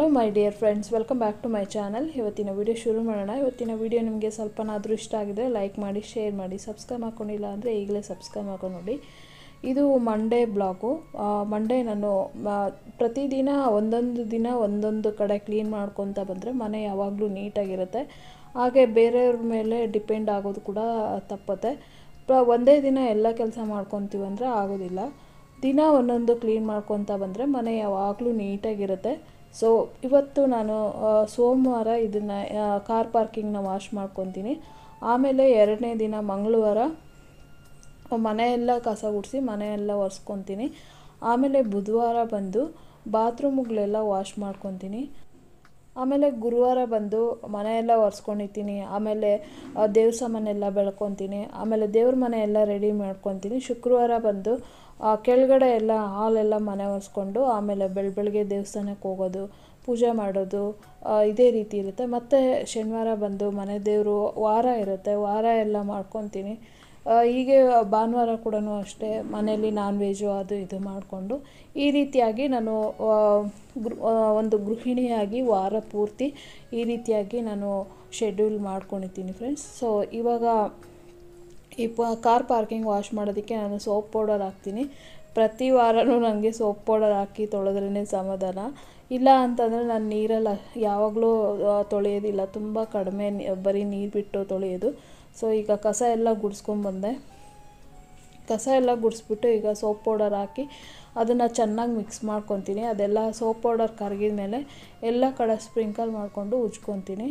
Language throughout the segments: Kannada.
hello my dear friends welcome back to my channel ಇವತ್ತಿನ ವಿಡಿಯೋ ಶುರು ಮಾಡೋಣ ಇವತ್ತಿನ ವಿಡಿಯೋ ನಿಮಗೆ ಸ್ವಲ್ಪನಾದರೂ ಇಷ್ಟ ಆಗಿದ್ರೆ ಲೈಕ್ ಮಾಡಿ ಶೇರ್ ಮಾಡಿ ಸಬ್ಸ್ಕ್ರೈಬ್ ಮಾಡ್ಕೊಂಡಿಲ್ಲ ಅಂದರೆ ಈಗಲೇ ಸಬ್ಸ್ಕ್ರೈಬ್ ಮಾಡ್ಕೊಂಡು ನೋಡಿ ಇದು ಮಂಡೇ ಬ್ಲಾಗು ಮಂಡೇ ನಾನು ಆ, ಪ್ರತಿದಿನ ಒಂದೊಂದು ದಿನ ಒಂದೊಂದು ಕಡೆ ಕ್ಲೀನ್ ಮಾಡ್ಕೊತ ಬಂದರೆ ಮನೆ ಯಾವಾಗಲೂ ನೀಟಾಗಿರುತ್ತೆ ಹಾಗೆ ಬೇರೆಯವ್ರ ಮೇಲೆ ಡಿಪೆಂಡ್ ಆಗೋದು ಕೂಡ ತಪ್ಪುತ್ತೆ ಪ್ರ- ಒಂದೇ ದಿನ ಎಲ್ಲ ಕೆಲಸ ಮಾಡ್ಕೊತೀವಿ ಅಂದರೆ ಆಗೋದಿಲ್ಲ ದಿನ ಒಂದೊಂದು ಕ್ಲೀನ್ ಮಾಡ್ಕೊತ ಬಂದರೆ ಮನೆ ಯಾವಾಗಲೂ ನೀಟಾಗಿರುತ್ತೆ ಸೊ ಇವತ್ತು ನಾನು ಆ, ಸೋಮವಾರ ಇದನ್ನು ಕಾರ್ ಪಾರ್ಕಿಂಗ್ನ ವಾಶ್ ಮಾಡ್ಕೊತೀನಿ ಆಮೇಲೆ ಎರಡನೇ ದಿನ ಮಂಗಳವಾರ ಮನೆಯೆಲ್ಲ ಕಸ ಗುಡಿಸಿ ಮನೆಯೆಲ್ಲ ಒರೆಸ್ಕೊತೀನಿ ಆಮೇಲೆ ಬುಧವಾರ ಬಂದು ಬಾತ್ರೂಮ್ಗಳೆಲ್ಲ ವಾಶ್ ಮಾಡ್ಕೊತೀನಿ ಆಮೇಲೆ ಗುರುವಾರ ಬಂದು ಮನೆಯೆಲ್ಲ ಒರೆಸ್ಕೊಂಡಿರ್ತೀನಿ ಆಮೇಲೆ ಆ, ದೇವ್ರ ಸಾಮಾನೆಲ್ಲ ಬೆಳ್ಕೊತೀನಿ ಆಮೇಲೆ ದೇವ್ರ ಮನೆ ಎಲ್ಲ ರೆಡಿ ಮಾಡ್ಕೊತೀನಿ ಶುಕ್ರವಾರ ಬಂದು ಆ, ಕೆಳಗಡೆ ಎಲ್ಲ ಹಾಲೆಲ್ಲ ಮನೆ ಒರೆಸ್ಕೊಂಡು ಆಮೇಲೆ ಬೆಳ ಬೆಳಗ್ಗೆ ದೇವಸ್ಥಾನಕ್ಕೆ ಹೋಗೋದು ಪೂಜೆ ಮಾಡೋದು ಆ, ಇದೇ ರೀತಿ ಇರುತ್ತೆ ಮತ್ತು ಶನಿವಾರ ಬಂದು ಮನೆ ದೇವರು ವಾರ ಇರುತ್ತೆ ವಾರ ಎಲ್ಲ ಮಾಡ್ಕೊತೀನಿ ಆ, ಹೀಗೆ ಭಾನುವಾರ ಕೂಡ ಅಷ್ಟೇ ಮನೆಯಲ್ಲಿ ನಾನ್ ವೆಜ್ಜು ಅದು ಇದು ಮಾಡಿಕೊಂಡು ಈ ರೀತಿಯಾಗಿ ನಾನು ಆ, ಗೃ ಆ, ಒಂದು ಗೃಹಿಣಿಯಾಗಿ ವಾರ ಪೂರ್ತಿ ಈ ರೀತಿಯಾಗಿ ನಾನು ಶೆಡ್ಯೂಲ್ ಮಾಡ್ಕೊಂಡಿದ್ದೀನಿ ಫ್ರೆಂಡ್ಸ್ ಸೊ ಇವಾಗ ಈ ಪ ಕಾರ್ ಪಾರ್ಕಿಂಗ್ ವಾಶ್ ಮಾಡೋದಕ್ಕೆ ನಾನು ಸೋಪ್ ಪೌಡರ್ ಹಾಕ್ತೀನಿ ಪ್ರತಿ ವಾರನೂ ನನಗೆ ಸೋಪ್ ಪೌಡರ್ ಹಾಕಿ ತೊಳೆದ್ರೇ ಸಮಾಧಾನ ಇಲ್ಲ ಅಂತಂದರೆ ನಾನು ನೀರೆಲ್ಲ ಯಾವಾಗಲೂ ಆ, ತೊಳೆಯೋದಿಲ್ಲ ತುಂಬ ಕಡಿಮೆ ನೀ- ಬರೀ ನೀರು ಬಿಟ್ಟು ತೊಳೆಯೋದು ಸೊ ಈಗ ಕಸ ಎಲ್ಲ ಗುಡಿಸ್ಕೊಂಬಂದೆ ಕಸ ಎಲ್ಲ ಗುಡಿಸ್ಬಿಟ್ಟು ಈಗ ಸೋಪ್ ಪೌಡರ್ ಹಾಕಿ ಅದನ್ನು ಚೆನ್ನಾಗಿ ಮಿಕ್ಸ್ ಮಾಡ್ಕೊತೀನಿ ಅದೆಲ್ಲ ಸೋಪ್ ಪೌಡರ್ ಕರಗಿದ ಮೇಲೆ ಎಲ್ಲ ಕಡೆ ಸ್ಪ್ರಿಂಕಲ್ ಮಾಡಿಕೊಂಡು ಉಜ್ಕೊತೀನಿ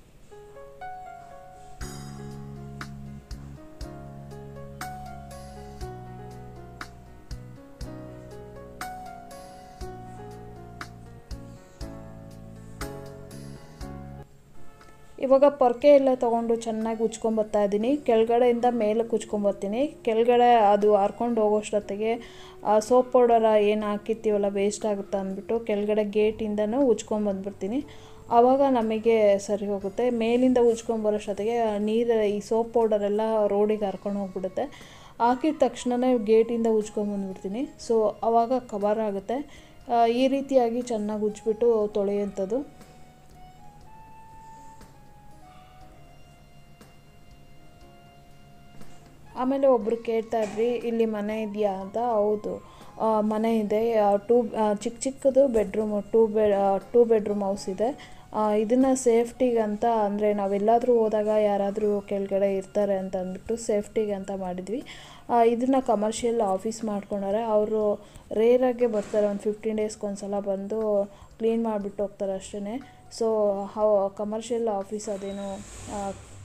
ಇವಾಗ ಪೊರ್ಕೆ ಎಲ್ಲ ತೊಗೊಂಡು ಚೆನ್ನಾಗಿ ಉಜ್ಕೊಂಬರ್ತಾ ಇದ್ದೀನಿ ಕೆಳಗಡೆಯಿಂದ ಮೇಲಕ್ಕೆ ಉಜ್ಕೊಂಬರ್ತೀನಿ ಕೆಳಗಡೆ ಅದು ಹರ್ಕೊಂಡು ಹೋಗೋಷ್ಟೊತ್ತಿಗೆ ಆ ಸೋಪ್ ಪೌಡರ ಏನು ಹಾಕಿರ್ತೀವಲ್ಲ ವೇಸ್ಟ್ ಆಗುತ್ತೆ ಅಂದ್ಬಿಟ್ಟು ಕೆಳಗಡೆ ಗೇಟಿಂದನೂ ಉಜ್ಕೊಂಬಂದ್ಬಿಡ್ತೀನಿ ಆವಾಗ ನಮಗೆ ಸರಿ ಹೋಗುತ್ತೆ ಮೇಲಿಂದ ಉಜ್ಕೊಂಬರೋಷ್ಟೊತ್ತಿಗೆ ನೀರು ಈ ಸೋಪ್ ಪೌಡರೆಲ್ಲ ರೋಡಿಗೆ ಹರ್ಕೊಂಡು ಹೋಗ್ಬಿಡುತ್ತೆ ಹಾಕಿದ ತಕ್ಷಣವೇ ಗೇಟಿಂದ ಉಜ್ಕೊಂಬಂದ್ಬಿಡ್ತೀನಿ ಸೊ ಆವಾಗ ಕವರ್ ಆಗುತ್ತೆ ಆ, ಈ ರೀತಿಯಾಗಿ ಚೆನ್ನಾಗಿ ಉಜ್ಬಿಟ್ಟು ತೊಳೆಯುವಂಥದ್ದು ಆಮೇಲೆ ಒಬ್ಬರು ಕೇಳ್ತಾ ಇದ್ರಿ ಇಲ್ಲಿ ಮನೆ ಇದೆಯಾ ಅಂತ ಹೌದು ಆ, ಮನೆ ಇದೆ ಟೂ ಚಿಕ್ಕ ಚಿಕ್ಕದು ಬೆಡ್ರೂಮ್ ಟೂ ಬೆ ಟೂ ಬೆಡ್ರೂಮ್ ಹೌಸ್ ಇದೆ ಇದನ್ನು ಸೇಫ್ಟಿಗೆ ಅಂತ ಅಂದರೆ ನಾವೆಲ್ಲಾದರೂ ಹೋದಾಗ ಯಾರಾದರೂ ಕೆಳಗಡೆ ಇರ್ತಾರೆ ಅಂತ ಅಂದ್ಬಿಟ್ಟು ಸೇಫ್ಟಿಗೆ ಅಂತ ಮಾಡಿದ್ವಿ ಇದನ್ನು ಕಮರ್ಷಿಯಲ್ ಆಫೀಸ್ ಮಾಡ್ಕೊಂಡಾರೆ ಅವರು ರೇರಾಗೆ ಬರ್ತಾರೆ ಒಂದು ಫಿಫ್ಟೀನ್ ಡೇಸ್ಗೆ ಒಂದ್ಸಲ ಬಂದು ಕ್ಲೀನ್ ಮಾಡಿಬಿಟ್ಟು ಹೋಗ್ತಾರೆ ಅಷ್ಟೇ ಸೊ ಕಮರ್ಷಿಯಲ್ ಆಫೀಸ್ ಅದೇನು ಆ,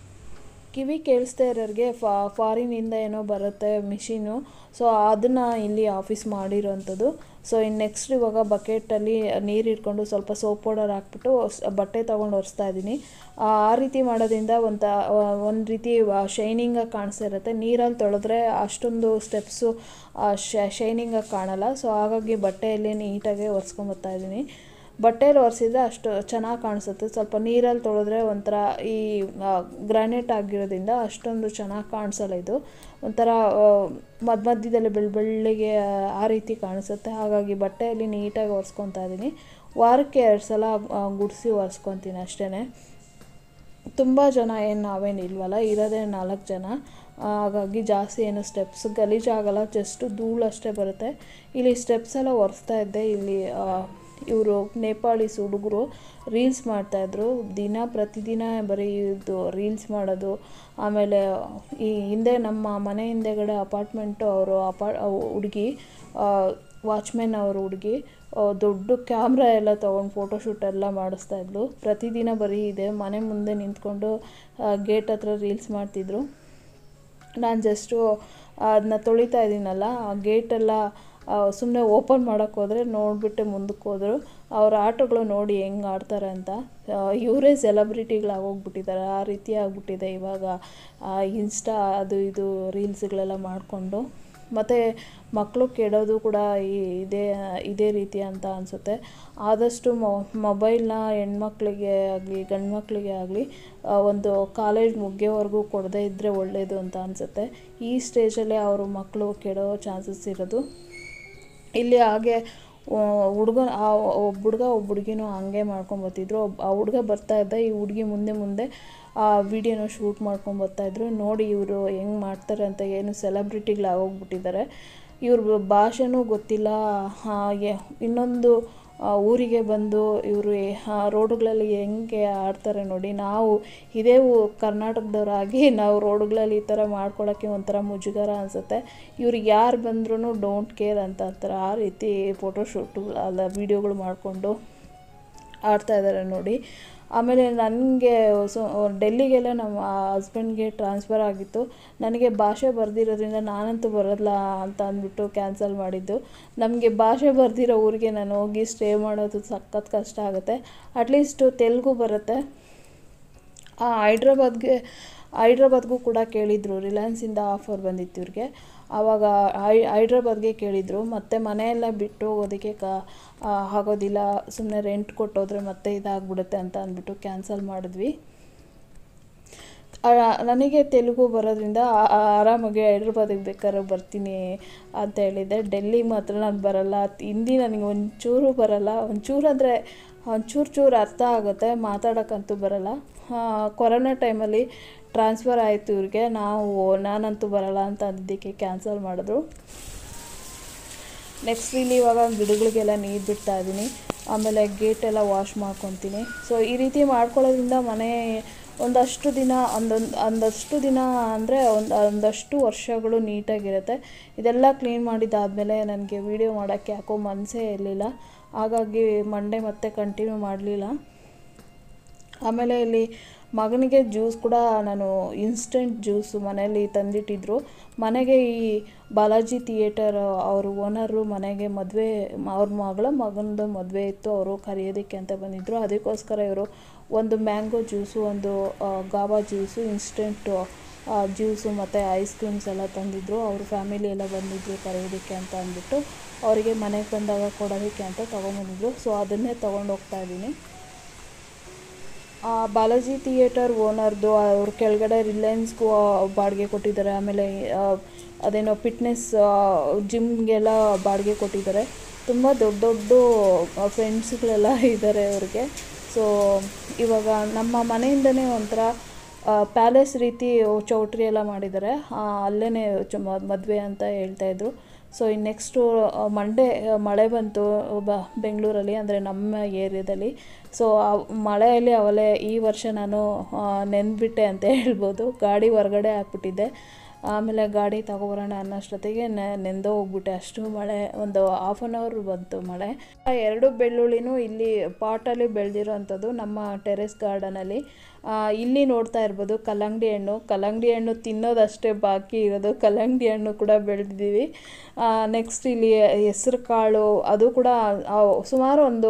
ಕಿವಿ ಕೇಳಿಸ್ದೇ ಇರೋರಿಗೆ ಫಾ ಫಾರಿನಿಂದ ಏನೋ ಬರುತ್ತೆ ಮಿಷಿನು ಸೊ ಅದನ್ನು ಇಲ್ಲಿ ಆಫೀಸ್ ಮಾಡಿರೋವಂಥದ್ದು ಸೊ ಇನ್ನು ನೆಕ್ಸ್ಟ್ ಇವಾಗ ಬಕೆಟಲ್ಲಿ ನೀರು ಇಟ್ಕೊಂಡು ಸ್ವಲ್ಪ ಸೋಪ್ ಪೌಡರ್ ಹಾಕ್ಬಿಟ್ಟು ಸ್- ಬಟ್ಟೆ ತೊಗೊಂಡು ಒರೆಸ್ತಾ ಇದ್ದೀನಿ ಆ ಆ ರೀತಿ ಮಾಡೋದ್ರಿಂದ ಒಂಥ ಒಂದು ರೀತಿ ಶೈನಿಂಗಾಗಿ ಕಾಣಿಸ್ತಾ ಇರುತ್ತೆ ನೀರಲ್ಲಿ ತೊಳೆದ್ರೆ ಅಷ್ಟೊಂದು ಸ್ಟೆಪ್ಸು ಶೈನಿಂಗಾಗಿ ಕಾಣಲ್ಲ ಸೊ ಹಾಗಾಗಿ ಬಟ್ಟೆಯಲ್ಲಿ ನೀಟಾಗಿ ಒರೆಸ್ಕೊಂಬರ್ತಾ ಇದ್ದೀನಿ ಬಟ್ಟೆಯಲ್ಲಿ ಒರೆಸಿದ್ರೆ ಅಷ್ಟು ಚೆನ್ನಾಗಿ ಕಾಣಿಸುತ್ತೆ ಸ್ವಲ್ಪ ನೀರಲ್ಲಿ ತೊಳೆದ್ರೆ ಒಂಥರ ಈ ಗ್ರಾನೈಟ್ ಆಗಿರೋದ್ರಿಂದ ಅಷ್ಟೊಂದು ಚೆನ್ನಾಗಿ ಕಾಣಿಸಲ್ಲ ಇದು ಒಂಥರ ಮಧ್ಯ ಮಧ್ಯದಲ್ಲಿ ಬೆಳ್ಳ ಬೆಳ್ಳಿಗೆ ಆ ರೀತಿ ಕಾಣಿಸುತ್ತೆ ಹಾಗಾಗಿ ಬಟ್ಟೆಯಲ್ಲಿ ನೀಟಾಗಿ ಒರೆಸ್ಕೊತಾ ಇದ್ದೀನಿ ವಾರಕ್ಕೆ ಎರಡು ಸಲ ಗುಡಿಸಿ ಒರೆಸ್ಕೊತೀನಿ ಅಷ್ಟೇ ತುಂಬ ಜನ ಏನು ನಾವೇನು ಇಲ್ವಲ್ಲ ಇರೋದೇ ನಾಲ್ಕು ಜನ ಆ, ಹಾಗಾಗಿ ಜಾಸ್ತಿ ಏನು ಸ್ಟೆಪ್ಸ್ ಗಲೀಜಾಗಲ್ಲ ಜಸ್ಟ್ ಧೂಳು ಅಷ್ಟೇ ಬರುತ್ತೆ ಇಲ್ಲಿ ಸ್ಟೆಪ್ಸ್ ಎಲ್ಲ ಒರೆಸ್ತಾ ಇದ್ದೆ ಇಲ್ಲಿ ಇವರು ನೇಪಾಳೀಸ್ ಹುಡುಗರು ರೀಲ್ಸ್ ಮಾಡ್ತಾಯಿದ್ರು ದಿನ ಪ್ರತಿದಿನ ಬರೀ ಇದು ರೀಲ್ಸ್ ಮಾಡೋದು ಆಮೇಲೆ ಈ ಹಿಂದೆ ನಮ್ಮ ಮನೆ ಹಿಂದೆಗಡೆ ಅಪಾರ್ಟ್ಮೆಂಟು ಅವರು ಅಪಾ ಹುಡುಗಿ ವಾಚ್ಮೆನ್ ಅವರು ಹುಡುಗಿ ದೊಡ್ಡ ಕ್ಯಾಮ್ರಾ ಎಲ್ಲ ತೊಗೊಂಡು ಫೋಟೋಶೂಟ್ ಎಲ್ಲ ಮಾಡಿಸ್ತಾ ಇದ್ಲು ಪ್ರತಿದಿನ ಬರೀ ಇದೆ ಮನೆ ಮುಂದೆ ನಿಂತ್ಕೊಂಡು ಗೇಟ್ ಹತ್ರ ರೀಲ್ಸ್ ಮಾಡ್ತಿದ್ರು ನಾನು ಜಸ್ಟು ಅದನ್ನ ತೊಳಿತಾ ಇದ್ದೀನಲ್ಲ ಆ ಗೇಟೆಲ್ಲ ಸುಮ್ಮನೆ ಓಪನ್ ಮಾಡೋಕ್ಕೆ ಹೋದರೆ ನೋಡಿಬಿಟ್ಟೆ ಮುಂದಕ್ಕೆ ಹೋದರು ಅವ್ರ ಆಟಗಳು ನೋಡಿ ಹೆಂಗೆ ಆಡ್ತಾರೆ ಅಂತ ಇವರೇ ಸೆಲೆಬ್ರಿಟಿಗಳಾಗೋಗ್ಬಿಟ್ಟಿದ್ದಾರೆ ಆ ರೀತಿ ಆಗ್ಬಿಟ್ಟಿದೆ ಇವಾಗ ಇನ್ಸ್ಟಾ ಅದು ಇದು ರೀಲ್ಸ್ಗಳೆಲ್ಲ ಮಾಡಿಕೊಂಡು ಮತ್ತು ಮಕ್ಕಳು ಕೆಡೋದು ಕೂಡ ಈ ಇದೇ ಇದೇ ರೀತಿ ಅಂತ ಅನಿಸುತ್ತೆ ಆದಷ್ಟು ಮೊಬೈಲ್ನ ಹೆಣ್ಮಕ್ಳಿಗೆ ಆಗಲಿ ಗಂಡು ಮಕ್ಕಳಿಗೆ ಆಗಲಿ ಒಂದು ಕಾಲೇಜ್ ಮುಗಿಯೋವರೆಗೂ ಕೊಡದೇ ಇದ್ದರೆ ಒಳ್ಳೆಯದು ಅಂತ ಅನಿಸುತ್ತೆ ಈ ಸ್ಟೇಜಲ್ಲೇ ಅವರು ಮಕ್ಕಳು ಕೆಡೋ ಚಾನ್ಸಸ್ ಇರೋದು ಇಲ್ಲಿ ಹಾಗೆ ಹುಡುಗ ಆ ಒಬ್ಬ ಹುಡುಗ ಒಬ್ಬ ಹುಡುಗಿನೂ ಹಂಗೆ ಮಾಡ್ಕೊಂಬರ್ತಿದ್ರು ಒಬ್ಬ ಆ ಹುಡುಗ ಬರ್ತಾ ಇದ್ದ ಈ ಹುಡುಗಿ ಮುಂದೆ ಮುಂದೆ ಆ ವಿಡಿಯೋನ ಶೂಟ್ ಮಾಡ್ಕೊಂಡು ಬರ್ತಾಯಿದ್ರು ನೋಡಿ ಇವರು ಹೆಂಗೆ ಮಾಡ್ತಾರೆ ಅಂತ ಏನು ಸೆಲೆಬ್ರಿಟಿಗಳಾಗೋಗ್ಬಿಟ್ಟಿದ್ದಾರೆ ಇವ್ರ ಭಾಷೆನೂ ಗೊತ್ತಿಲ್ಲ ಹಾಗೆ ಇನ್ನೊಂದು ಆ, ಊರಿಗೆ ಬಂದು ಇವರು ರೋಡುಗಳಲ್ಲಿ ಹೆಂಗೆ ಆಡ್ತಾರೆ ನೋಡಿ ನಾವು ಇದೇ ಊ- ಕರ್ನಾಟಕದವರಾಗಿ ನಾವು ರೋಡುಗಳಲ್ಲಿ ಈ ಥರ ಮಾಡ್ಕೊಳ್ಳೋಕ್ಕೆ ಒಂಥರ ಮುಜುಗರ ಅನಿಸುತ್ತೆ ಇವ್ರಿಗೆ ಯಾರು ಬಂದ್ರೂ ಡೋಂಟ್ ಕೇರ್ ಅಂತ ಅಂತಾರೆ ಆ ರೀತಿ ಫೋಟೋಶೂಟು ಅಲ್ಲ ವೀಡಿಯೋಗಳು ಮಾಡಿಕೊಂಡು ಆಡ್ತಾ ಇದ್ದಾರೆ ನೋಡಿ ಆಮೇಲೆ ನನಗೆ ಸೊ ಡೆಲ್ಲಿಗೆಲ್ಲ ನಮ್ಮ ಹಸ್ಬೆಂಡ್ಗೆ ಟ್ರಾನ್ಸ್ಫರ್ ಆಗಿತ್ತು ನನಗೆ ಭಾಷೆ ಬರ್ದಿರೋದ್ರಿಂದ ನಾನಂತೂ ಬರೋಲ್ಲ ಅಂತ ಅಂದ್ಬಿಟ್ಟು ಕ್ಯಾನ್ಸಲ್ ಮಾಡಿದ್ದು ನಮಗೆ ಭಾಷೆ ಬರ್ದಿರೋ ಊರಿಗೆ ನಾನು ಹೋಗಿ ಸ್ಟೇ ಮಾಡೋದು ಸಖತ್ ಕಷ್ಟ ಆಗುತ್ತೆ ಅಟ್ಲೀಸ್ಟು ತೆಲುಗು ಬರುತ್ತೆ ಆ ಹೈದ್ರಾಬಾದ್ಗೆ ಹೈದ್ರಾಬಾದ್ಗೂ ಕೂಡ ಕೇಳಿದರು ರಿಲಯನ್ಸಿಂದ ಆಫರ್ ಬಂದಿತ್ತು ಇವ್ರಿಗೆ ಆವಾಗ ಹೈ ಹೈದ್ರಾಬಾದ್ಗೆ ಕೇಳಿದರು ಮತ್ತು ಮನೆಯೆಲ್ಲ ಬಿಟ್ಟು ಹೋಗೋದಕ್ಕೆ ಕ ಆ, ಆಗೋದಿಲ್ಲ ಸುಮ್ಮನೆ ರೆಂಟ್ ಕೊಟ್ಟೋದ್ರೆ ಮತ್ತೆ ಇದಾಗ್ಬಿಡುತ್ತೆ ಅಂತ ಅಂದ್ಬಿಟ್ಟು ಕ್ಯಾನ್ಸಲ್ ಮಾಡಿದ್ವಿ ಆ, ನನಗೆ ತೆಲುಗು ಬರೋದ್ರಿಂದ ಆ- ಆ- ಆರಾಮಾಗಿ ಹೈದ್ರಾಬಾದಿಗೆ ಬೇಕಾದ್ರೆ ಬರ್ತೀನಿ ಅಂತ ಹೇಳಿದ್ದೆ ಡೆಲ್ಲಿಗೆ ಮಾತ್ರ ನಾನು ಬರಲ್ಲ ಹಿಂದಿ ನನಗೆ ಒಂಚೂರು ಬರಲ್ಲ ಒಂಚೂರು ಅಂದರೆ ಒಂಚೂರು ಚೂರು ಅರ್ಥ ಆಗುತ್ತೆ ಮಾತಾಡೋಕ್ಕಂತೂ ಬರಲ್ಲ ಆ, ಕೊರೋನಾ ಟೈಮಲ್ಲಿ ಟ್ರಾನ್ಸ್ಫರ್ ಆಯಿತು ಇವ್ರಿಗೆ ನಾವು ನಾನಂತೂ ಬರಲ್ಲ ಅಂತ ಅಂದಿದ್ದಕ್ಕೆ ಕ್ಯಾನ್ಸಲ್ ಮಾಡಿದ್ರು ನೆಕ್ಸ್ಟ್ ಇಲ್ಲಿ ಇವಾಗ ಗಿಡಗಳಿಗೆಲ್ಲ ನೀರು ಬಿಡ್ತಾ ಇದ್ದೀನಿ ಆಮೇಲೆ ಗೇಟೆಲ್ಲ ವಾಶ್ ಮಾಡ್ಕೊತೀನಿ ಸೊ ಈ ರೀತಿ ಮಾಡ್ಕೊಳ್ಳೋದ್ರಿಂದ ಮನೆ ಒಂದಷ್ಟು ದಿನ ಒಂದೊಂದು ಒಂದಷ್ಟು ದಿನ ಅಂದರೆ ಒಂದು ಒಂದಷ್ಟು ವರ್ಷಗಳು ನೀಟಾಗಿರುತ್ತೆ ಇದೆಲ್ಲ ಕ್ಲೀನ್ ಮಾಡಿದ್ದಾದಮೇಲೆ ನನಗೆ ವೀಡಿಯೋ ಮಾಡೋಕ್ಕೆ ಯಾಕೋ ಮನಸ್ಸೇ ಇರಲಿಲ್ಲ ಹಾಗಾಗಿ ಮಂಡೇ ಮತ್ತೆ ಕಂಟಿನ್ಯೂ ಮಾಡಲಿಲ್ಲ ಆಮೇಲೆ ಇಲ್ಲಿ ಮಗನಿಗೆ ಜ್ಯೂಸ್ ಕೂಡ ನಾನು ಇನ್ಸ್ಟೆಂಟ್ ಜ್ಯೂಸು ಮನೆಯಲ್ಲಿ ತಂದಿಟ್ಟಿದ್ರು ಮನೆಗೆ ಈ ಬಾಲಾಜಿ ಥಿಯೇಟರ್ ಅವರು ಓನರು ಮನೆಗೆ ಮದುವೆ ಅವ್ರ ಮಗಳ ಮಗನದು ಮದುವೆ ಇತ್ತು ಅವರು ಕರೆಯೋದಕ್ಕೆ ಅಂತ ಬಂದಿದ್ದರು ಅದಕ್ಕೋಸ್ಕರ ಇವರು ಒಂದು ಮ್ಯಾಂಗೋ ಜ್ಯೂಸು ಒಂದು ಆ, ಗಾವಾ ಜ್ಯೂಸು ಇನ್ಸ್ಟೆಂಟು ಜ್ಯೂಸು ಮತ್ತು ಐಸ್ ಕ್ರೀಮ್ಸ್ ಎಲ್ಲ ತಂದಿದ್ದರು ಅವ್ರ ಫ್ಯಾಮಿಲಿ ಎಲ್ಲ ಬಂದಿದ್ದರು ಕರೆಯೋದಕ್ಕೆ ಅಂತ ಅಂದ್ಬಿಟ್ಟು ಅವರಿಗೆ ಮನೆಗೆ ಬಂದಾಗ ಕೊಡೋದಕ್ಕೆ ಅಂತ ತೊಗೊಂಬಂದಿದ್ರು ಸೊ ಅದನ್ನೇ ತೊಗೊಂಡು ಹೋಗ್ತಾ ಇದ್ದೀನಿ ಆ, ಬಾಲಾಜಿ ಥಿಯೇಟರ್ ಓನರ್ದು ಅವ್ರ ಕೆಳಗಡೆ ರಿಲಯನ್ಸ್ಗೂ ಬಾಡಿಗೆ ಕೊಟ್ಟಿದ್ದಾರೆ ಆಮೇಲೆ ಆ, ಅದೇನೋ ಫಿಟ್ನೆಸ್ ಜಿಮ್ಗೆಲ್ಲ ಬಾಡಿಗೆ ಕೊಟ್ಟಿದ್ದಾರೆ ತುಂಬ ದೊಡ್ಡ ದೊಡ್ಡ ಫ್ರೆಂಡ್ಸ್ಗಳೆಲ್ಲ ಇದ್ದಾರೆ ಅವ್ರಿಗೆ ಸೊ ಇವಾಗ ನಮ್ಮ ಮನೆಯಿಂದನೇ ಒಂಥರ ಪ್ಯಾಲೇಸ್ ರೀತಿ ಚೌಟ್ರಿ ಎಲ್ಲ ಮಾಡಿದ್ದಾರೆ ಅಲ್ಲೇ ಚ ಮದುವೆ ಅಂತ ಹೇಳ್ತಾಯಿದ್ರು ಸೊ ಇನ್ನು ನೆಕ್ಸ್ಟು ಮಂಡೇ ಮಳೆ ಬಂತು ಬ ಬೆಂಗಳೂರಲ್ಲಿ ಅಂದರೆ ನಮ್ಮ ಏರಿಯಾದಲ್ಲಿ ಸೊ ಆ ಮಳೆಯಲ್ಲಿ ಅವಲೇ ಈ ವರ್ಷ ನಾನು ನೆಂದ್ಬಿಟ್ಟೆ ಅಂತ ಹೇಳ್ಬೋದು ಗಾಡಿ ಹೊರಗಡೆ ಹಾಕ್ಬಿಟ್ಟಿದ್ದೆ ಆಮೇಲೆ ಗಾಡಿ ತಗೊಬರೋಣ ಅನ್ನೋಷ್ಟೊತ್ತಿಗೆ ನೆಂದು ಹೋಗ್ಬಿಟ್ಟೆ ಅಷ್ಟು ಮಳೆ ಒಂದು ಹಾಫ್ ಆನ್ ಅವರ್ ಬಂತು ಮಳೆ ಆ ಎರಡು ಬೆಳ್ಳುಳ್ಳಿನೂ ಇಲ್ಲಿ ಪಾಟಲ್ಲಿ ಬೆಳೆದಿರೋವಂಥದ್ದು ನಮ್ಮ ಟೆರೆಸ್ ಗಾರ್ಡನಲ್ಲಿ ಇಲ್ಲಿ ನೋಡ್ತಾ ಇರ್ಬೋದು ಕಲ್ಲಂಗಡಿ ಹಣ್ಣು ಕಲ್ಲಂಗಡಿ ಹಣ್ಣು ತಿನ್ನೋದಷ್ಟೇ ಬಾಕಿ ಇರೋದು ಕಲ್ಲಂಗಡಿ ಹಣ್ಣು ಕೂಡ ಬೆಳೆದಿದ್ದೀವಿ ನೆಕ್ಸ್ಟ್ ಇಲ್ಲಿ ಹೆಸ್ರು ಕಾಳು ಅದು ಕೂಡ ಆ, ಸುಮಾರು ಒಂದು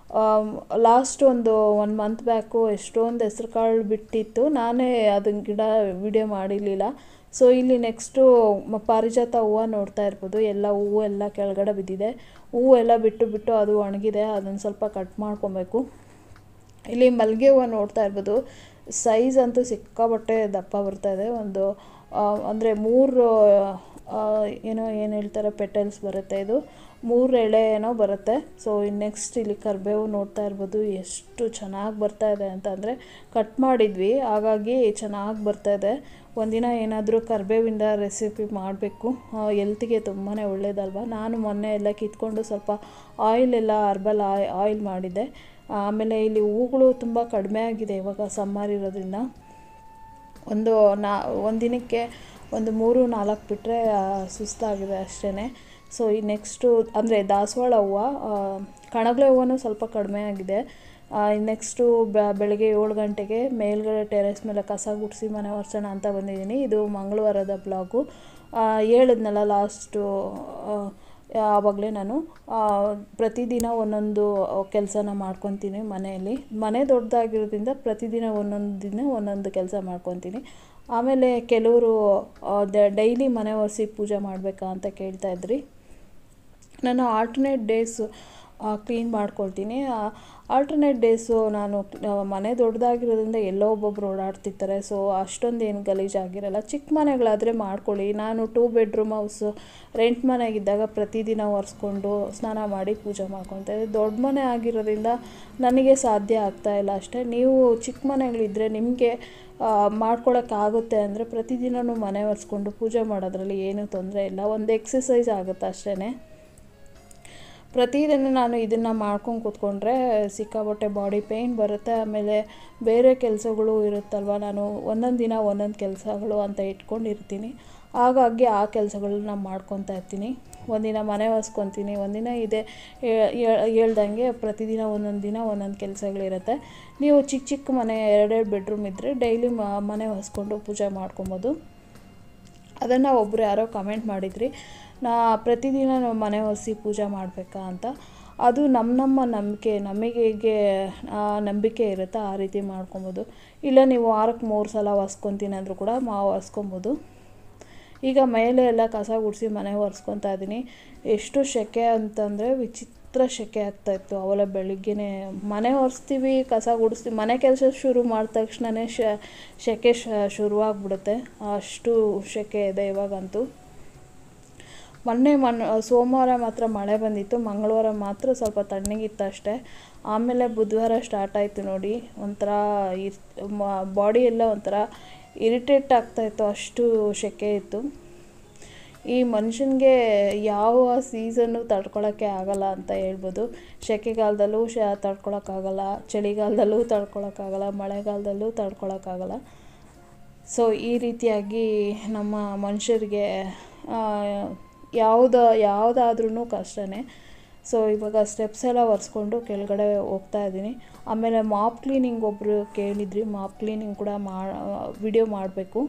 ಲಾಸ್ಟ್ ಒಂದು ಒನ್ ಮಂತ್ ಬ್ಯಾಕು ಎಷ್ಟೊಂದು ಹೆಸ್ರು ಕಾಳು ಬಿಟ್ಟಿತ್ತು ನಾನೇ ಅದನ್ನ ಗಿಡ ವಿಡಿಯೋ ಮಾಡಿರಲಿಲ್ಲ ಸೊ ಇಲ್ಲಿ ನೆಕ್ಸ್ಟು ಪಾರಿಜಾತ ಹೂವು ನೋಡ್ತಾ ಇರ್ಬೋದು ಎಲ್ಲ ಹೂವು ಎಲ್ಲ ಕೆಳಗಡೆ ಬಿದ್ದಿದೆ ಹೂವು ಎಲ್ಲ ಬಿಟ್ಟು ಬಿಟ್ಟು ಅದು ಒಣಗಿದೆ ಅದನ್ನು ಸ್ವಲ್ಪ ಕಟ್ ಮಾಡ್ಕೊಬೇಕು ಇಲ್ಲಿ ಮಲ್ಲಿಗೆ ಹೂವು ನೋಡ್ತಾ ಇರ್ಬೋದು ಸೈಜ್ ಅಂತೂ ಸಿಕ್ಕಾಪಟ್ಟೆ ದಪ್ಪ ಬರ್ತಾ ಇದೆ ಒಂದು ಅಂದರೆ ಮೂರು ಆ, ಏನೋ ಏನು ಹೇಳ್ತಾರೆ ಪೆಟಲ್ಸ್ ಬರುತ್ತೆ ಇದು ಮೂರು ಎಳೆ ಏನೋ ಬರುತ್ತೆ ಸೊ ಇನ್ನು ನೆಕ್ಸ್ಟ್ ಇಲ್ಲಿ ಕರಿಬೇವು ನೋಡ್ತಾ ಇರ್ಬೋದು ಎಷ್ಟು ಚೆನ್ನಾಗಿ ಬರ್ತಾ ಇದೆ ಅಂತ ಅಂದರೆ ಕಟ್ ಮಾಡಿದ್ವಿ ಹಾಗಾಗಿ ಚೆನ್ನಾಗಿ ಬರ್ತಾ ಇದೆ ಒಂದಿನ ಏನಾದರೂ ಕರಿಬೇವಿಂದ ರೆಸಿಪಿ ಮಾಡಬೇಕು ಎಲ್ತಿಗೆ ತುಂಬಾ ಒಳ್ಳೇದಲ್ವ ನಾನು ಮೊನ್ನೆ ಎಲ್ಲ ಕಿತ್ಕೊಂಡು ಸ್ವಲ್ಪ ಆಯಿಲ್ ಎಲ್ಲ ಹರ್ಬಲ್ ಆಯ್ ಆಯಿಲ್ ಮಾಡಿದ್ದೆ ಆಮೇಲೆ ಇಲ್ಲಿ ಹೂಗಳು ತುಂಬ ಕಡಿಮೆ ಆಗಿದೆ ಇವಾಗ ಸಮ್ಮರ್ ಇರೋದ್ರಿಂದ ಒಂದು ನಾ ಒಂದಿನಕ್ಕೆ ಒಂದು ಮೂರು ನಾಲ್ಕು ಬಿಟ್ಟರೆ ಸುಸ್ತಾಗಿದೆ ಅಷ್ಟೇ ಸೊ ಈ ನೆಕ್ಸ್ಟು ಅಂದರೆ ದಾಸವಾಳ ಹೂವು ಕಣಗ್ಲೆ ಹೂವನೂ ಸ್ವಲ್ಪ ಕಡಿಮೆ ಆಗಿದೆ ನೆಕ್ಸ್ಟು ಬೆಳಗ್ಗೆ ಏಳು ಗಂಟೆಗೆ ಮೇಲ್ಗಡೆ ಟೆರೆಸ್ ಮೇಲೆ ಕಸ ಗುಡಿಸಿ ಮನೆ ಒರೆಸೋಣ ಅಂತ ಬಂದಿದ್ದೀನಿ ಇದು ಮಂಗಳವಾರದ ಬ್ಲಾಗು ಹೇಳಿದ್ನಲ್ಲ ಲಾಸ್ಟು ಆವಾಗಲೇ ನಾನು ಆ, ಪ್ರತಿದಿನ ಒಂದೊಂದು ಕೆಲಸನ ಮಾಡ್ಕೊತೀನಿ ಮನೆಯಲ್ಲಿ ಮನೆ ದೊಡ್ಡದಾಗಿರೋದ್ರಿಂದ ಪ್ರತಿದಿನ ಒಂದೊಂದು ದಿನ ಒಂದೊಂದು ಕೆಲಸ ಮಾಡ್ಕೊತೀನಿ ಆಮೇಲೆ ಕೆಲವರು ಡೈಲಿ ಮನೆ ಒರೆಸಿ ಪೂಜೆ ಮಾಡಬೇಕಾ ಅಂತ ಕೇಳ್ತಾ ಇದ್ರಿ ನಾನು ಆಲ್ಟರ್ನೇಟ್ ಡೇಸ್ ಕ್ಲೀನ್ ಮಾಡ್ಕೊಳ್ತೀನಿ ಆಲ್ಟರ್ನೇಟ್ ಡೇಸು ನಾನು ಆ, ಮನೆ ದೊಡ್ಡದಾಗಿರೋದ್ರಿಂದ ಎಲ್ಲೋ ಒಬ್ಬೊಬ್ರು ಓಡಾಡ್ತಿರ್ತಾರೆ ಸೊ ಅಷ್ಟೊಂದು ಏನು ಗಲೀಜಾಗಿರಲ್ಲ ಚಿಕ್ಕ ಮನೆಗಳಾದರೆ ಮಾಡ್ಕೊಳ್ಳಿ ನಾನು ಟೂ ಬೆಡ್ರೂಮ್ ಹೌಸು ರೆಂಟ್ ಮನೆಗಿದ್ದಾಗ ಪ್ರತಿದಿನ ಒರೆಸ್ಕೊಂಡು ಸ್ನಾನ ಮಾಡಿ ಪೂಜೆ ಮಾಡ್ಕೊತಾ ಇದ್ದೆ ದೊಡ್ಡ ಮನೆ ಆಗಿರೋದ್ರಿಂದ ನನಗೆ ಸಾಧ್ಯ ಆಗ್ತಾ ಇಲ್ಲ ಅಷ್ಟೇ ನೀವು ಚಿಕ್ಕ ಮನೆಗಳಿದ್ದರೆ ನಿಮಗೆ ಮಾಡ್ಕೊಳಕ್ಕಾಗುತ್ತೆ ಅಂದರೆ ಪ್ರತಿದಿನವೂ ಮನೆ ಒರೆಸ್ಕೊಂಡು ಪೂಜೆ ಮಾಡೋದ್ರಲ್ಲಿ ಏನೂ ತೊಂದರೆ ಇಲ್ಲ ಒಂದು ಎಕ್ಸಸೈಸ್ ಆಗುತ್ತೆ ಅಷ್ಟೇ ಪ್ರತಿದಿನ ನಾನು ಇದನ್ನು ಮಾಡ್ಕೊಂಡು ಕೂತ್ಕೊಂಡ್ರೆ ಸಿಕ್ಕಾಪಟ್ಟೆ ಬಾಡಿ ಪೇಯ್ನ್ ಬರುತ್ತೆ ಆಮೇಲೆ ಬೇರೆ ಕೆಲಸಗಳು ಇರುತ್ತಲ್ವ ನಾನು ಒಂದೊಂದು ದಿನ ಒಂದೊಂದು ಕೆಲಸಗಳು ಅಂತ ಇಟ್ಕೊಂಡಿರ್ತೀನಿ ಹಾಗಾಗಿ ಆ ಕೆಲಸಗಳನ್ನ ಮಾಡ್ಕೊತಾ ಇರ್ತೀನಿ ಒಂದಿನ ಮನೆ ಒರೆಸ್ಕೊತೀನಿ ಒಂದಿನ ಇದೆ ಹೇಳ್ದಂಗೆ ಪ್ರತಿದಿನ ಒಂದೊಂದು ದಿನ ಒಂದೊಂದು ಕೆಲಸಗಳಿರುತ್ತೆ ನೀವು ಚಿಕ್ಕ ಚಿಕ್ಕ ಮನೆ ಎರಡೆರಡು ಬೆಡ್ರೂಮ್ ಇದ್ದರೆ ಡೈಲಿ ಮನೆ ಒರೆಸ್ಕೊಂಡು ಪೂಜೆ ಮಾಡ್ಕೊಬೋದು ಅದನ್ನು ಒಬ್ಬರು ಯಾರೋ ಕಮೆಂಟ್ ಮಾಡಿದ್ರಿ ನಾ ಪ್ರತಿದಿನ ನಾವು ಮನೆ ಒರೆಸಿ ಪೂಜೆ ಮಾಡಬೇಕಾ ಅಂತ ಅದು ನಮ್ಮ ನಮ್ಮ ನಂಬಿಕೆ ನಮಗೆ ಹೇಗೆ ಆ, ನಂಬಿಕೆ ಇರುತ್ತೋ ಆ ರೀತಿ ಮಾಡ್ಕೊಬೋದು ಇಲ್ಲ ನೀವು ವಾರಕ್ಕೆ ಮೂರು ಸಲ ಒರೆಸ್ಕೊತೀನಿ ಅಂದರೂ ಕೂಡ ಮಾ ಒರೆಸ್ಕೊಬೋದು ಈಗ ಮೇಲೆ ಎಲ್ಲ ಕಸ ಗುಡಿಸಿ ಮನೆ ಒರೆಸ್ಕೊತಾ ಇದ್ದೀನಿ ಎಷ್ಟು ಶೆಕೆ ಅಂತಂದರೆ ವಿಚಿತ್ರ ಶೆಕೆ ಆಗ್ತಾಯಿತ್ತು ಅವೆಲ್ಲ ಬೆಳಿಗ್ಗೆನೇ ಮನೆ ಒರೆಸ್ತೀವಿ ಕಸ ಗುಡಿಸ್ತೀವಿ ಮನೆ ಕೆಲಸ ಶುರು ಮಾಡಿದ ತಕ್ಷಣವೇ ಶ ಶೆಕೆ ಶ ಶುರುವಾಗ್ಬಿಡುತ್ತೆ ಅಷ್ಟು ಶೆಕೆ ಇದೆ ಇವಾಗಂತೂ ಮೊನ್ನೆ ಮೊನ್ನೆ ಸೋಮವಾರ ಮಾತ್ರ ಮಳೆ ಬಂದಿತ್ತು ಮಂಗಳವಾರ ಮಾತ್ರ ಸ್ವಲ್ಪ ತಣ್ಣಗಿತ್ತು ಅಷ್ಟೇ ಆಮೇಲೆ ಬುಧವಾರ ಸ್ಟಾರ್ಟ್ ಆಯಿತು ನೋಡಿ ಒಂಥರ ಇರ್ ಬಾಡಿ ಎಲ್ಲ ಒಂಥರ ಇರಿಟೇಟ್ ಆಗ್ತಾಯಿತ್ತು ಅಷ್ಟು ಶೆಕೆ ಇತ್ತು ಈ ಮನುಷ್ಯನಿಗೆ ಯಾವ ಸೀಸನ್ನು ತಡ್ಕೊಳಕ್ಕೆ ಆಗಲ್ಲ ಅಂತ ಹೇಳ್ಬೋದು ಸೆಕೆಗಾಲದಲ್ಲೂ ಶ ತಡ್ಕೊಳಕ್ಕಾಗಲ್ಲ ಚಳಿಗಾಲದಲ್ಲೂ ತಡ್ಕೊಳಕ್ಕಾಗಲ್ಲ ಮಳೆಗಾಲದಲ್ಲೂ ತಡ್ಕೊಳಕ್ಕಾಗಲ್ಲ ಸೊ ಈ ರೀತಿಯಾಗಿ ನಮ್ಮ ಮನುಷ್ಯರಿಗೆ ಯಾವ್ದು ಯಾವುದಾದ್ರೂ ಕಷ್ಟನೇ ಸೊ ಇವಾಗ ಸ್ಟೆಪ್ಸ್ ಎಲ್ಲ ಒರೆಸ್ಕೊಂಡು ಕೆಳಗಡೆ ಹೋಗ್ತಾ ಇದ್ದೀನಿ ಆಮೇಲೆ ಮಾಪ್ ಕ್ಲೀನಿಂಗ್ ಒಬ್ಬರು ಕೇಳಿದ್ರಿ ಮಾಪ್ ಕ್ಲೀನಿಂಗ್ ಕೂಡ ಮಾ ವಿಡಿಯೋ ಮಾಡಬೇಕು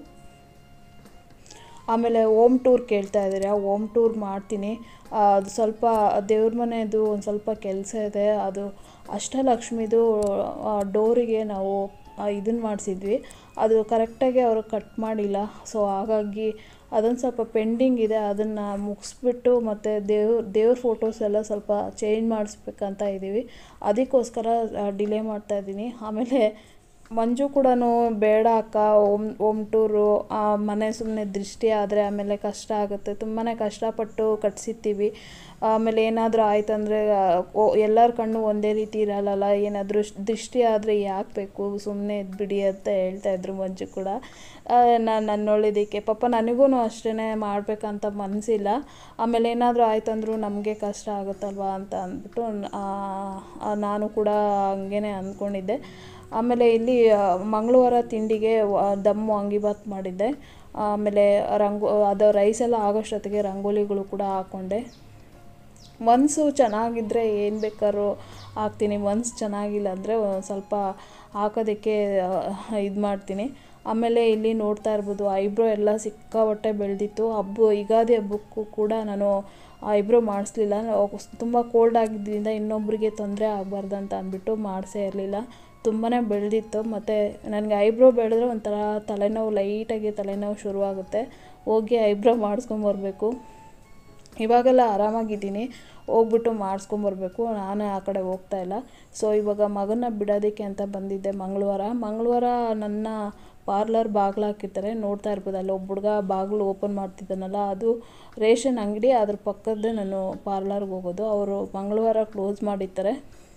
ಆಮೇಲೆ ಓಮ್ ಟೂರ್ ಕೇಳ್ತಾ ಇದ್ದೀರಿ ಆ ಓಮ್ ಟೂರ್ ಮಾಡ್ತೀನಿ ಆ, ಅದು ಸ್ವಲ್ಪ ದೇವ್ರ ಮನೆಯದು ಒಂದು ಸ್ವಲ್ಪ ಕೆಲಸ ಇದೆ ಅದು ಅಷ್ಟಲಕ್ಷ್ಮಿದು ಡೋರಿಗೆ ನಾವು ಇದನ್ನು ಮಾಡಿಸಿದ್ವಿ ಅದು ಕರೆಕ್ಟಾಗಿ ಅವರು ಕಟ್ ಮಾಡಿಲ್ಲ ಸೊ ಹಾಗಾಗಿ ಅದೊಂದು ಸ್ವಲ್ಪ ಪೆಂಡಿಂಗ್ ಇದೆ ಅದನ್ನು ಮುಗಿಸ್ಬಿಟ್ಟು ಮತ್ತು ದೇವ್ರ ದೇವ್ರ ಫೋಟೋಸ್ ಎಲ್ಲ ಸ್ವಲ್ಪ ಚೇಂಜ್ ಮಾಡಿಸ್ಬೇಕಂತ ಇದ್ದೀವಿ ಅದಕ್ಕೋಸ್ಕರ ಡಿಲೇ ಮಾಡ್ತಾ ಇದ್ದೀನಿ ಆಮೇಲೆ ಮಂಜು ಕೂಡ ಬೇಡ ಅಕ್ಕ ಓಮ್ ಓಮ್ ಟೂರು ಆ ಮನೆ ಸುಮ್ಮನೆ ದೃಷ್ಟಿ ಆದರೆ ಆಮೇಲೆ ಕಷ್ಟ ಆಗುತ್ತೆ ತುಂಬಾ ಕಷ್ಟಪಟ್ಟು ಕಟ್ಸಿರ್ತೀವಿ ಆಮೇಲೆ ಏನಾದರೂ ಆಯ್ತಂದರೆ ಎಲ್ಲರ ಕಣ್ಣು ಒಂದೇ ರೀತಿ ಇರಲ್ಲಲ್ಲ ಏನಾದರೂ ದೃಷ್ಟಿ ಆದರೆ ಯಾಕೆ ಬೇಕು ಸುಮ್ಮನೆ ಇದ್ಬಿಡಿ ಅಂತ ಹೇಳ್ತಾ ಇದ್ರು ಮಂಜು ಕೂಡ ನಾನು ನನ್ನ ಒಳ್ಳೆಯದಕ್ಕೆ ಪಾಪ ನನಗೂ ಅಷ್ಟೇ ಮಾಡಬೇಕಂತ ಮನಸ್ಸಿಲ್ಲ ಆಮೇಲೆ ಏನಾದರೂ ಆಯ್ತಂದ್ರೂ ನಮಗೆ ಕಷ್ಟ ಆಗುತ್ತಲ್ವಾ ಅಂತ ಅಂದ್ಬಿಟ್ಟು ಆ, ಆ, ನಾನು ಕೂಡ ಹಂಗೇನೆ ಅಂದ್ಕೊಂಡಿದ್ದೆ ಆಮೇಲೆ ಇಲ್ಲಿ ಆ, ಮಂಗಳವಾರ ತಿಂಡಿಗೆ ವ- ದಮ್ ವಾಂಗಿಬಾತ್ ಮಾಡಿದ್ದೆ ಆಮೇಲೆ ರಂಗೋ ಅದು ರೈಸ್ ಎಲ್ಲ ಆಗೋಷ್ಟೊತ್ತಿಗೆ ರಂಗೋಲಿಗಳು ಕೂಡ ಹಾಕ್ಕೊಂಡೆ ಮನಸ್ಸು ಚೆನ್ನಾಗಿದ್ದರೆ ಏನು ಬೇಕಾದ್ರೂ ಹಾಕ್ತೀನಿ ಮನ್ಸು ಚೆನ್ನಾಗಿಲ್ಲ ಅಂದರೆ ಸ್ವಲ್ಪ ಹಾಕೋದಕ್ಕೆ ಇದು ಮಾಡ್ತೀನಿ ಆಮೇಲೆ ಇಲ್ಲಿ ನೋಡ್ತಾ ಇರ್ಬೋದು ಐಬ್ರೋ ಎಲ್ಲ ಸಿಕ್ಕಾಪಟ್ಟೆ ಬೆಳೆದಿತ್ತು ಹಬ್ಬ ಯುಗಾದಿ ಹಬ್ಬಕ್ಕೂ ಕೂಡ ನಾನು ಐಬ್ರೋ ಮಾಡಿಸ್ಲಿಲ್ಲ ತುಂಬ ಕೋಲ್ಡ್ ಆಗಿದ್ದರಿಂದ ಇನ್ನೊಬ್ಬರಿಗೆ ತೊಂದರೆ ಆಗಬಾರ್ದು ಅಂತ ಅಂದ್ಬಿಟ್ಟು ಮಾಡಿಸೇ ಇರಲಿಲ್ಲ ತುಂಬಾ ಬೆಳೆದಿತ್ತು ಮತ್ತು ನನಗೆ ಐಬ್ರೋ ಬೆಳೆದ್ರೆ ಒಂಥರ ತಲೆನೋವು ಲೈಟಾಗಿ ತಲೆನೋವು ಶುರುವಾಗುತ್ತೆ ಹೋಗಿ ಐಬ್ರೋ ಮಾಡಿಸ್ಕೊಂಬರ್ಬೇಕು ಇವಾಗೆಲ್ಲ ಆರಾಮಾಗಿದ್ದೀನಿ ಹೋಗ್ಬಿಟ್ಟು ಮಾಡಿಸ್ಕೊಂಬರ್ಬೇಕು ನಾನು ಆ ಕಡೆ ಹೋಗ್ತಾ ಇಲ್ಲ ಸೊ ಇವಾಗ ಮಗನ ಬಿಡೋದಕ್ಕೆ ಅಂತ ಬಂದಿದ್ದೆ ಮಂಗಳವಾರ ಮಂಗಳವಾರ ನನ್ನ ಪಾರ್ಲರ್ ಬಾಗಿಲು ಹಾಕಿರ್ತಾರೆ ನೋಡ್ತಾ ಇರ್ಬೋದು ಅಲ್ಲಿ ಒಬ್ಬ ಹುಡುಗ ಬಾಗಿಲು ಓಪನ್ ಮಾಡ್ತಿದ್ದಾನಲ್ಲ ಅದು ರೇಷನ್ ಅಂಗಡಿ ಅದ್ರ ಪಕ್ಕದ್ದೇ ನಾನು ಪಾರ್ಲರ್ಗೆ ಹೋಗೋದು ಅವರು ಮಂಗಳವಾರ ಕ್ಲೋಸ್ ಮಾಡಿರ್ತಾರೆ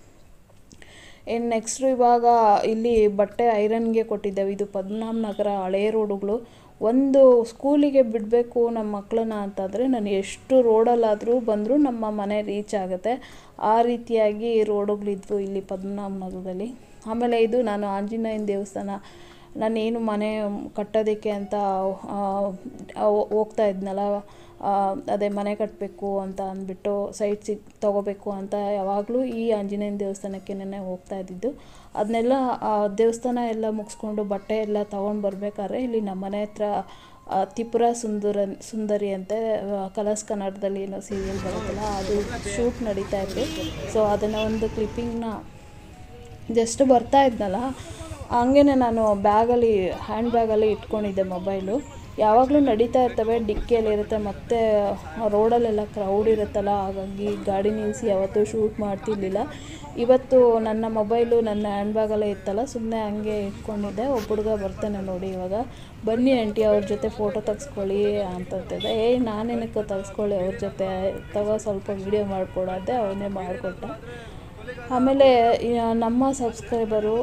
ಇನ್ನು ನೆಕ್ಸ್ಟು ಇವಾಗ ಇಲ್ಲಿ ಬಟ್ಟೆ ಐರನ್ಗೆ ಕೊಟ್ಟಿದ್ದೇವೆ ಇದು ಪದ್ಮನಾಭ ನಗರ ಹಳೇ ರೋಡುಗಳು ಒಂದು ಸ್ಕೂಲಿಗೆ ಬಿಡಬೇಕು ನಮ್ಮ ಮಕ್ಕಳನ್ನ ಅಂತಂದರೆ ನಾನು ಎಷ್ಟು ರೋಡಲ್ಲಾದರೂ ಬಂದರೂ ನಮ್ಮ ಮನೆ ರೀಚ್ ಆಗುತ್ತೆ ಆ ರೀತಿಯಾಗಿ ರೋಡುಗಳಿದ್ವು ಇಲ್ಲಿ ಪದ್ಮನಾಭ ನಗರದಲ್ಲಿ ಆಮೇಲೆ ಇದು ನಾನು ಆಂಜನೇಯನ ದೇವಸ್ಥಾನ ನಾನೇನು ಮನೆ ಕಟ್ಟೋದಕ್ಕೆ ಅಂತ ಆ, ಆ, ಹೋಗ್ತಾ ಇದ್ನಲ್ಲ ಆ, ಅದೇ ಮನೆ ಕಟ್ಟಬೇಕು ಅಂತ ಅಂದ್ಬಿಟ್ಟು ಸೈಟ್ ಸಿಗ್ ತೊಗೋಬೇಕು ಅಂತ ಯಾವಾಗಲೂ ಈ ಆಂಜನೇಯನ ದೇವಸ್ಥಾನಕ್ಕೆ ನೆನ್ನೆ ಹೋಗ್ತಾ ಇದ್ದಿದ್ದು ಅದನ್ನೆಲ್ಲ ಆ ದೇವಸ್ಥಾನ ಎಲ್ಲ ಮುಗಿಸ್ಕೊಂಡು ಬಟ್ಟೆ ಎಲ್ಲ ತೊಗೊಂಡು ಬರ್ಬೇಕಾದ್ರೆ ಇಲ್ಲಿ ನಮ್ಮ ಮನೆ ಹತ್ರ ಆ, ತ್ರಿಪುರ ಸುಂದರ ಸುಂದರಿ ಅಂತೆ ಆ, ಕಲರ್ಸ್ ಕನ್ನಡದಲ್ಲಿ ಏನೋ ಸೀರಿಯಲ್ ಬರುತ್ತಲ್ಲ ಅದು ಶೂಟ್ ನಡೀತಾ ಇತ್ತು ಸೊ ಅದನ್ನು ಒಂದು ಕ್ಲಿಪ್ಪಿಂಗ್ನ ಜಸ್ಟ್ ಬರ್ತಾ ಇದ್ನಲ್ಲ ಹಂಗೇ ನಾನು ಬ್ಯಾಗಲ್ಲಿ ಹ್ಯಾಂಡ್ ಬ್ಯಾಗಲ್ಲಿ ಇಟ್ಕೊಂಡಿದ್ದೆ ಮೊಬೈಲು ಯಾವಾಗಲೂ ನಡೀತಾ ಇರ್ತವೆ ಡಿಕ್ಕಿಯಲ್ಲಿರುತ್ತೆ ಮತ್ತು ರೋಡಲ್ಲೆಲ್ಲ ಕ್ರೌಡ್ ಇರುತ್ತಲ್ಲ ಹಾಗಾಗಿ ಗಾಡಿ ನಿಲ್ಲಿಸಿ ಯಾವತ್ತೂ ಶೂಟ್ ಮಾಡ್ತಿರ್ಲಿಲ್ಲ ಇವತ್ತು ನನ್ನ ಮೊಬೈಲು ನನ್ನ ಹ್ಯಾಂಡ್ ಬ್ಯಾಗಲ್ಲೇ ಇತ್ತಲ್ಲ ಸುಮ್ಮನೆ ಹಂಗೆ ಇಟ್ಕೊಂಡಿದ್ದೆ ಒಬ್ಬ ಹುಡುಗ ಬರ್ತಾನೆ ನೋಡಿ ಇವಾಗ ಬನ್ನಿ ಆಂಟಿ ಅವ್ರ ಜೊತೆ ಫೋಟೋ ತೆಗ್ಸ್ಕೊಳ್ಳಿ ಅಂತಂತಿದ್ದೆ ಏಯ್ ನಾನೇನಕ್ಕೆ ತೆಗ್ಸ್ಕೊಳ್ಳಿ ಅವ್ರ ಜೊತೆ ತಗೋ ಸ್ವಲ್ಪ ವೀಡಿಯೋ ಮಾಡಿಕೊಡೋದೆ ಅವನೇ ಮಾಡಿಕೊಟ್ಟ ಆಮೇಲೆ ಈ ನಮ್ಮ ಸಬ್ಸ್ಕ್ರೈಬರು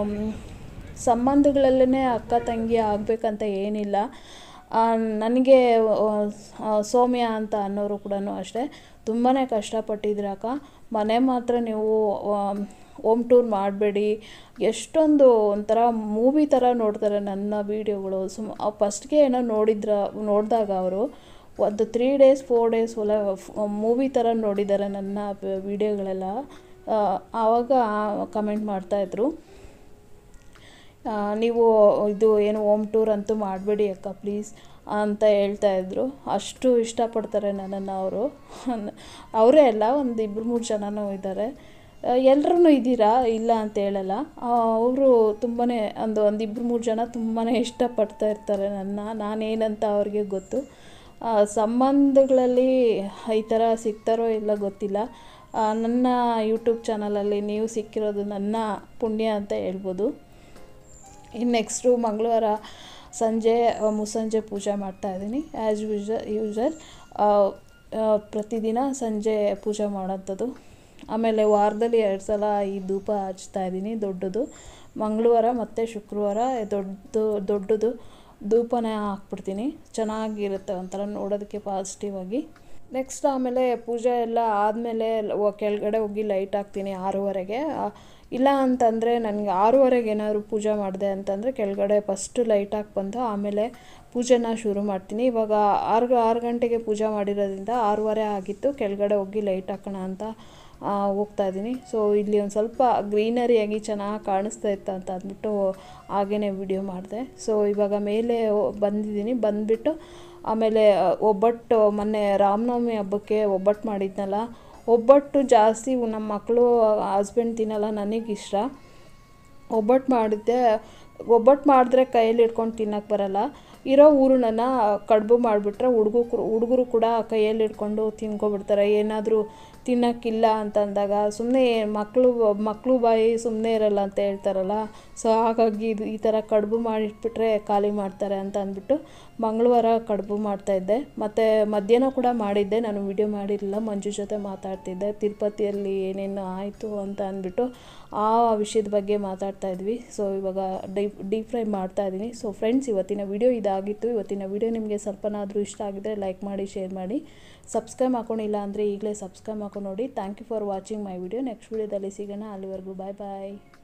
ಸಂಬಂಧಗಳಲ್ಲೇ ಅಕ್ಕ ತಂಗಿ ಆಗಬೇಕಂತ ಏನಿಲ್ಲ ಆ, ನನಗೆ ಆ, ಸೌಮ್ಯ ಅಂತ ಅನ್ನೋರು ಕೂಡ ಅಷ್ಟೇ ತುಂಬಾ ಕಷ್ಟಪಟ್ಟಿದ್ರಕ್ಕ ಮನೆ ಮಾತ್ರ ನೀವು ಹೋಮ್ ಟೂರ್ ಮಾಡಬೇಡಿ ಎಷ್ಟೊಂದು ಒಂಥರ ಮೂವಿ ಥರ ನೋಡ್ತಾರೆ ನನ್ನ ವೀಡಿಯೋಗಳು ಸುಮ್ ಫಸ್ಟ್ಗೆ ಏನೋ ನೋಡಿದ್ರ ನೋಡಿದಾಗ ಅವರು ಒಂದು ತ್ರೀ ಡೇಸ್ ಫೋರ್ ಡೇಸ್ ಒಲ ಮೂವಿ ಥರ ನೋಡಿದ್ದಾರೆ ನನ್ನ ವೀಡಿಯೋಗಳೆಲ್ಲ ಆ, ಆವಾಗ ಕಮೆಂಟ್ ಮಾಡ್ತಾಯಿದ್ರು ಆ, ನೀವು ಇದು ಏನು ಹೋಮ್ ಟೂರ್ ಅಂತೂ ಮಾಡಬೇಡಿ ಅಕ್ಕ ಪ್ಲೀಸ್ ಅಂತ ಹೇಳ್ತಾಯಿದ್ರು ಅಷ್ಟು ಇಷ್ಟಪಡ್ತಾರೆ ನನ್ನನ್ನು ಅವರು ಅವರೇ ಅಲ್ಲ ಒಂದು ಇಬ್ಬರು ಮೂರು ಜನನೂ ಇದ್ದಾರೆ ಎಲ್ಲರೂ ಇದ್ದೀರಾ ಇಲ್ಲ ಅಂತ ಹೇಳಲ್ಲ ಅವರು ತುಂಬಾ ಒಂದು ಒಂದು ಇಬ್ಬರು ಮೂರು ಜನ ತುಂಬಾ ಇಷ್ಟಪಡ್ತಾ ಇರ್ತಾರೆ ನನ್ನ ನಾನೇನಂತ ಅವ್ರಿಗೆ ಗೊತ್ತು ಆ, ಸಂಬಂಧಗಳಲ್ಲಿ ಈ ಥರ ಸಿಗ್ತಾರೋ ಇಲ್ಲ ಗೊತ್ತಿಲ್ಲ ಆ, ನನ್ನ ಯೂಟ್ಯೂಬ್ ಚಾನಲಲ್ಲಿ ನೀವು ಸಿಕ್ಕಿರೋದು ನನ್ನ ಪುಣ್ಯ ಅಂತ ಹೇಳ್ಬೋದು ಇನ್ನು ನೆಕ್ಸ್ಟು ಮಂಗಳವಾರ ಸಂಜೆ ಆ, ಮುಸ್ಸಂಜೆ ಪೂಜೆ ಮಾಡ್ತಾಯಿದ್ದೀನಿ ಆ್ಯಸ್ ಯೂಶಲ್ ಯೂಶಲ್ ಪ್ರತಿದಿನ ಸಂಜೆ ಪೂಜೆ ಮಾಡೋಂಥದ್ದು ಆಮೇಲೆ ವಾರದಲ್ಲಿ ಎರಡು ಸಲ ಈ ಧೂಪ ಹಚ್ತಾ ಇದ್ದೀನಿ ದೊಡ್ಡದು ಮಂಗಳವಾರ ಮತ್ತು ಶುಕ್ರವಾರ ದೊಡ್ಡದು ದೊಡ್ಡದು ಧೂಪನೇ ಹಾಕ್ಬಿಡ್ತೀನಿ ಚೆನ್ನಾಗಿರುತ್ತೆ ಒಂಥರ ನೋಡೋದಕ್ಕೆ ಪಾಸಿಟಿವ್ ಆಗಿ ನೆಕ್ಸ್ಟ್ ಆಮೇಲೆ ಪೂಜೆ ಎಲ್ಲ ಆದಮೇಲೆ ಕೆಳಗಡೆ ಹೋಗಿ ಲೈಟ್ ಹಾಕ್ತೀನಿ ಆರೂವರೆಗೆ ಆ, ಇಲ್ಲ ಅಂತಂದರೆ ನನಗೆ ಆರೂವರೆಗೆ ಏನಾದ್ರು ಪೂಜೆ ಮಾಡಿದೆ ಅಂತಂದರೆ ಕೆಳಗಡೆ ಫಸ್ಟು ಲೈಟ್ ಹಾಕಿ ಬಂದು ಆಮೇಲೆ ಪೂಜೆನ ಶುರು ಮಾಡ್ತೀನಿ ಇವಾಗ ಆರು ಆರು ಗಂಟೆಗೆ ಪೂಜೆ ಮಾಡಿರೋದ್ರಿಂದ ಆರೂವರೆ ಆಗಿತ್ತು ಕೆಳಗಡೆ ಹೋಗಿ ಲೈಟ್ ಹಾಕೋಣ ಅಂತ ಆ, ಹೋಗ್ತಾ ಇದ್ದೀನಿ ಸೊ ಇಲ್ಲಿ ಒಂದು ಸ್ವಲ್ಪ ಗ್ರೀನರಿಯಾಗಿ ಚೆನ್ನಾಗಿ ಕಾಣಿಸ್ತಾ ಇತ್ತು ಅಂತ ಅಂದ್ಬಿಟ್ಟು ಹಾಗೇ ವಿಡಿಯೋ ಮಾಡಿದೆ ಸೊ ಇವಾಗ ಮೇಲೆ ಬಂದಿದ್ದೀನಿ ಬಂದುಬಿಟ್ಟು ಆಮೇಲೆ ಆ, ಒಬ್ಬಟ್ಟು ಮೊನ್ನೆ ರಾಮನವಮಿ ಹಬ್ಬಕ್ಕೆ ಒಬ್ಬಟ್ಟು ಮಾಡಿದ್ನಲ್ಲ ಒಬ್ಬಟ್ಟು ಜಾಸ್ತಿ ನಮ್ಮ ಮಕ್ಕಳು ಹಸ್ಬೆಂಡ್ ತಿನ್ನಲ್ಲ ನನಗಿಷ್ಟ ಒಬ್ಬಟ್ಟು ಮಾಡಿದ್ದೆ ಒಬ್ಬಟ್ಟು ಮಾಡಿದ್ರೆ ಕೈಯಲ್ಲಿ ಇಟ್ಕೊಂಡು ತಿನ್ನಕ್ಕೆ ಬರಲ್ಲ ಇರೋ ಊರನ್ನ ಕಡುಬು ಮಾಡಿಬಿಟ್ರೆ ಹುಡುಗರು ಹುಡುಗರು ಕೂಡ ಕೈಯಲ್ಲಿ ಇಟ್ಕೊಂಡು ತಿನ್ಕೊಬಿಡ್ತಾರೆ ಏನಾದರೂ ತಿನ್ನೋಕ್ಕಿಲ್ಲ ಅಂತ ಅಂದಾಗ ಸುಮ್ಮನೆ ಮಕ್ಕಳು ಮಕ್ಕಳು ಬಾಯಿ ಸುಮ್ಮನೆ ಇರಲ್ಲ ಅಂತ ಹೇಳ್ತಾರಲ್ಲ ಸೊ ಹಾಗಾಗಿ ಇದು ಈ ಥರ ಕಡುಬು ಮಾಡಿಟ್ಬಿಟ್ರೆ ಖಾಲಿ ಮಾಡ್ತಾರೆ ಅಂತ ಅಂದ್ಬಿಟ್ಟು ಮಂಗಳವಾರ ಕಡುಬು ಮಾಡ್ತಾಯಿದ್ದೆ ಮತ್ತು ಮಧ್ಯಾಹ್ನ ಕೂಡ ಮಾಡಿದ್ದೆ ನಾನು ವಿಡಿಯೋ ಮಾಡಿರಲಿಲ್ಲ ಮಂಜು ಜೊತೆ ಮಾತಾಡ್ತಿದ್ದೆ ತಿರುಪತಿಯಲ್ಲಿ ಏನೇನು ಆಯಿತು ಅಂತ ಅಂದ್ಬಿಟ್ಟು ಆ ವಿಷಯದ ಬಗ್ಗೆ ಮಾತಾಡ್ತಾ ಇದ್ವಿ ಸೊ ಇವಾಗ ಡೀಪ್ ಡೀಪ್ ಫ್ರೈ ಮಾಡ್ತಾ ಇದ್ದೀನಿ ಸೊ ಫ್ರೆಂಡ್ಸ್ ಇವತ್ತಿನ ವಿಡಿಯೋ ಇದಾಗಿತ್ತು ಇವತ್ತಿನ ವಿಡಿಯೋ ನಿಮಗೆ ಸ್ವಲ್ಪನಾದರೂ ಇಷ್ಟ ಆಗಿದ್ರೆ ಲೈಕ್ ಮಾಡಿ ಶೇರ್ ಮಾಡಿ ಸಬ್ಸ್ಕ್ರೈಬ್ ಹಾಕೊಂಡಿಲ್ಲ ಅಂದರೆ ಈಗಲೇ ಸಬ್ಸ್ಕ್ರೈಬ್ ಹಾಕೊಂಡು ನೋಡಿ thank you for watching my video next ವಿಡಿಯೋದಲ್ಲಿ ಸಿಗೋಣ ಅಲ್ಲಿವರೆಗೂ ಬಾಯ್ ಬಾಯ್